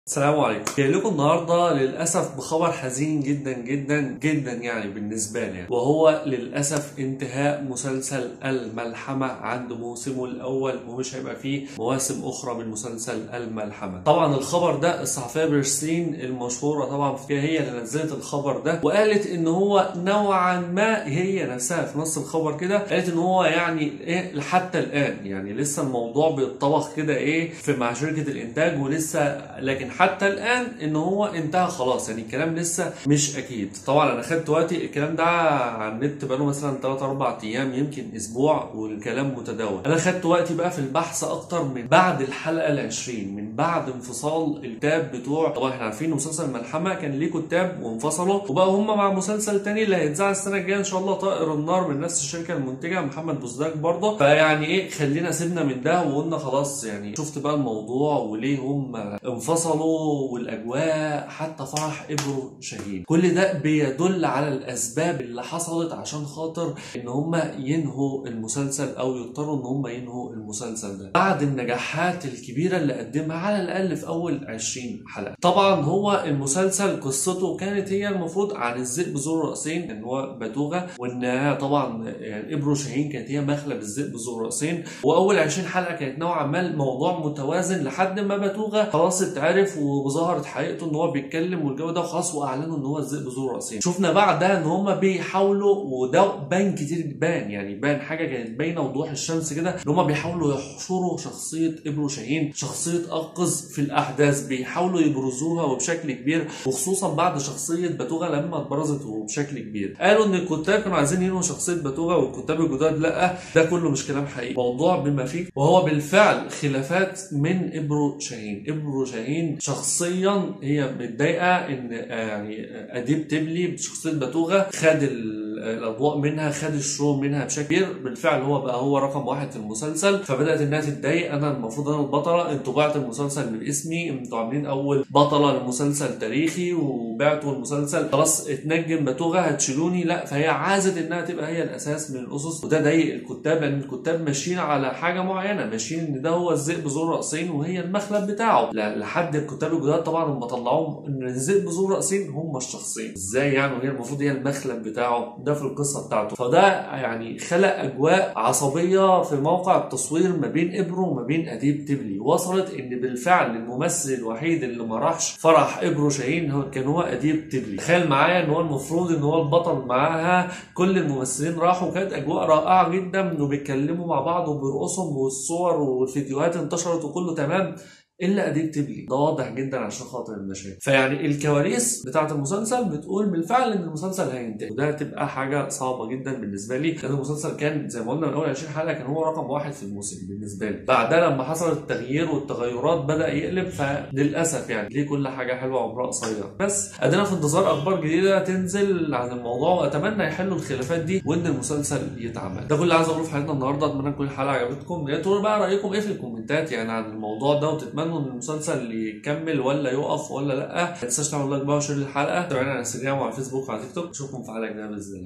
السلام عليكم جاي لكم النهارده للاسف بخبر حزين جدا جدا جدا يعني بالنسبه لي يعني. وهو للاسف انتهاء مسلسل الملحمه عند موسمه الاول ومش هيبقى فيه مواسم اخرى من مسلسل الملحمه طبعا الخبر ده الصحفيه بيرسين المشهوره طبعا فيها هي اللي نزلت الخبر ده وقالت ان هو نوعا ما هي نفسها في نص الخبر كده قالت ان هو يعني ايه حتى الان يعني لسه الموضوع بيتطبخ كده ايه في مع شركه الانتاج ولسه لكن حتى الان ان هو انتهى خلاص يعني الكلام لسه مش اكيد طبعا انا خدت وقتي الكلام ده على النت بقاله مثلا 3 4 ايام يمكن اسبوع والكلام متداول انا خدت وقتي بقى في البحث اكتر من بعد الحلقه ال20 من بعد انفصال الكتاب بتوع طبعا احنا عارفين مسلسل الملحمه كان ليه كتاب وانفصلوا وبقوا هم مع مسلسل تاني اللي هيتذاع السنه الجايه ان شاء الله طائر النار من نفس الشركه المنتجه محمد بوزداك برضه فيعني ايه خلينا سيبنا من ده وقلنا خلاص يعني شفت بقى الموضوع وليه هم انفصلوا والاجواء حتى فرح ابرو شاهين كل ده بيدل على الاسباب اللي حصلت عشان خاطر ان هم ينهوا المسلسل او يضطروا ان هم ينهوا المسلسل ده بعد النجاحات الكبيره اللي قدمها على الاقل في اول 20 حلقه طبعا هو المسلسل قصته كانت هي المفروض عن الذئب ذو الراسين ان هو باتوغا وان طبعا يعني ابرو شاهين كانت هي مخلب الذئب ذو الراسين واول 20 حلقه كانت نوعا ما الموضوع متوازن لحد ما باتوغا خلاص اتعرف وظهرت حقيقته ان هو بيتكلم والجو ده وخلاص واعلنوا ان هو الذئب ذو الراسين شفنا بعدها ان هم بيحاولوا وده بان كتير بان يعني بان حاجه كانت باينه وضوح الشمس كده ان هم بيحاولوا يحشروا شخصيه ابرو شاهين شخصيه انقذ في الاحداث بيحاولوا يبرزوها وبشكل كبير وخصوصا بعد شخصيه باتوغا لما اتبرزت وبشكل كبير قالوا ان الكتاب كانوا عايزين ينهوا شخصيه باتوغا والكتاب الجداد لا ده كله مش كلام حقيقي موضوع بما فيه وهو بالفعل خلافات من ابرو شاهين ابرو شاهين شخصيا هي متضايقه ان يعني اديب تبلي بشخصيه باتوغا خد الاضواء منها خد الشو منها بشكل كبير بالفعل هو بقى هو رقم واحد في المسلسل فبدات انها تتضايق انا المفروض انا البطله انتوا بعتوا المسلسل من اسمي انتوا عاملين اول بطله لمسلسل تاريخي وبعتوا المسلسل خلاص اتنجم باتوغا هتشيلوني لا فهي عازت انها تبقى هي الاساس من الاسس وده ضايق الكتاب لان الكتاب ماشيين على حاجه معينه ماشيين ان ده هو الذئب ذو الراسين وهي المخلب بتاعه لحد الكتاب الجداد طبعا هم طلعوهم ان الذئب ذو الراسين هم الشخصين ازاي يعني وهي المفروض هي المخلب بتاعه ده في القصه بتاعته فده يعني خلق اجواء عصبيه في موقع التصوير ما بين ابرو وما بين اديب تبلي وصلت ان بالفعل الممثل الوحيد اللي ما راحش فرح ابرو شاهين هو كان هو اديب تبلي تخيل معايا ان هو المفروض ان هو البطل معاها كل الممثلين راحوا كانت اجواء رائعه جدا وبيتكلموا مع بعض وبيرقصوا والصور والفيديوهات انتشرت وكله تمام الا اديب تبلي ده واضح جدا عشان خاطر المشاهد فيعني الكواليس بتاعه المسلسل بتقول بالفعل ان المسلسل هينتهي وده هتبقى حاجه صعبه جدا بالنسبه لي لان المسلسل كان زي ما قلنا من اول 20 حلقه كان هو رقم واحد في الموسم بالنسبه لي بعدها لما حصل التغيير والتغيرات بدا يقلب فللاسف يعني ليه كل حاجه حلوه عمرها قصير بس ادينا في انتظار اخبار جديده تنزل عن الموضوع واتمنى يحلوا الخلافات دي وان المسلسل يتعمل ده كل اللي عايز اقوله في حلقتنا النهارده اتمنى تكون الحلقه عجبتكم يا تقولوا بقى رايكم ايه في الكومنتات يعني عن الموضوع ده وتتمنوا ان المسلسل يكمل ولا يقف ولا لا ما تنساش تعمل لايك بقى وشير الحلقه تابعونا على انستجرام وعلى فيسبوك وعلى تيك توك اشوفكم في حلقه جديده باذن الله